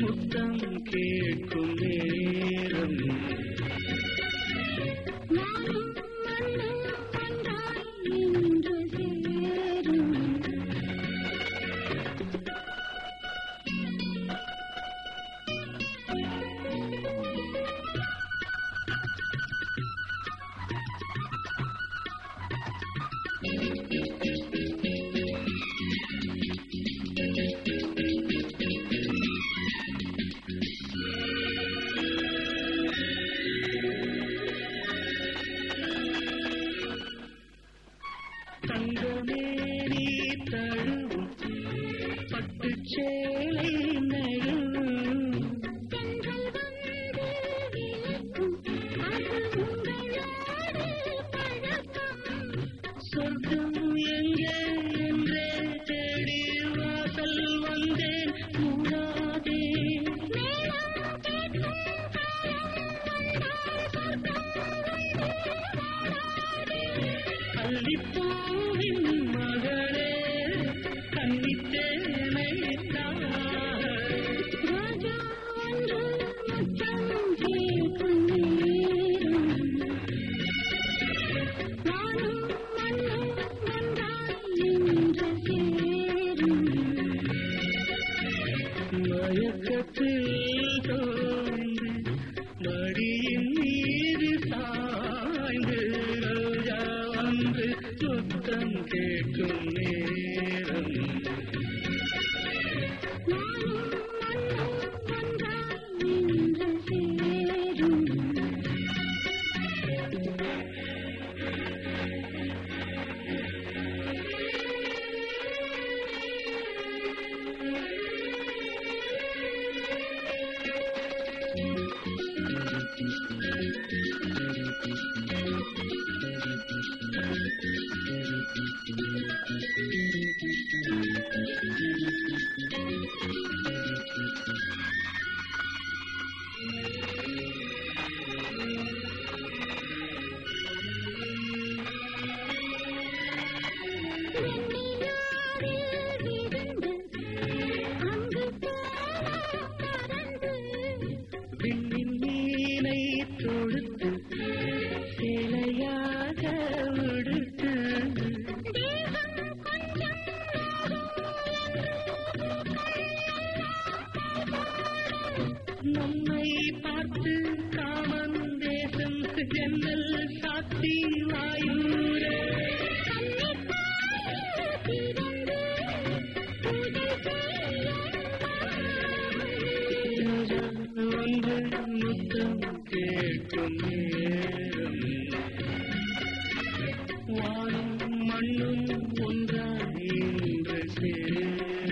முத்தம் கேட்கும் நேரம் வானும் மண்ணும் ஒன்றாய் இன்று சேரும் தங்கமே நீ தழுவும் பட்டு சேலை நழுவும் தென்றல் வந்து விளக்கும் அது உங்களோடு பழக்கம் சொர்க்கம் எங்கே என்றே தேடி வாசல் வந்தேன் மூடாதே மேளம் கேட்கும் காலம் வந்தால் அள்ளிப்பூவின் மகளே கன்னித்தேனை ராஜா ஒன்று முத்தம் கேட்கும் நேரம் வானும் மண்ணும் ஒன்றாய் இன்று சேரும் மயக்கத்தில் தோன்றி மடியின் மீது சாய்ந்து ரோஜா வந்து சுத்தம் கேட்கும் நேரம் வானும் மண்ணும் ஒன்றாய் இன்று சேரும் வெண்ணிலாவில் விழுந்து அங்கு போல பறந்து விண்ணின் மீனை தொடுத்து சேலையாக உடுத்து தேகம் கொஞ்சம் நம்மை பார்த்து காமன் தேசம் ஜன்னல் சாத்தி வாயூர திறந்து பூஜை ஒன்று முத்தம் கேட்கும் நேரம் வானும் மண்ணும் ஒன்றாய் இன்று சேரும்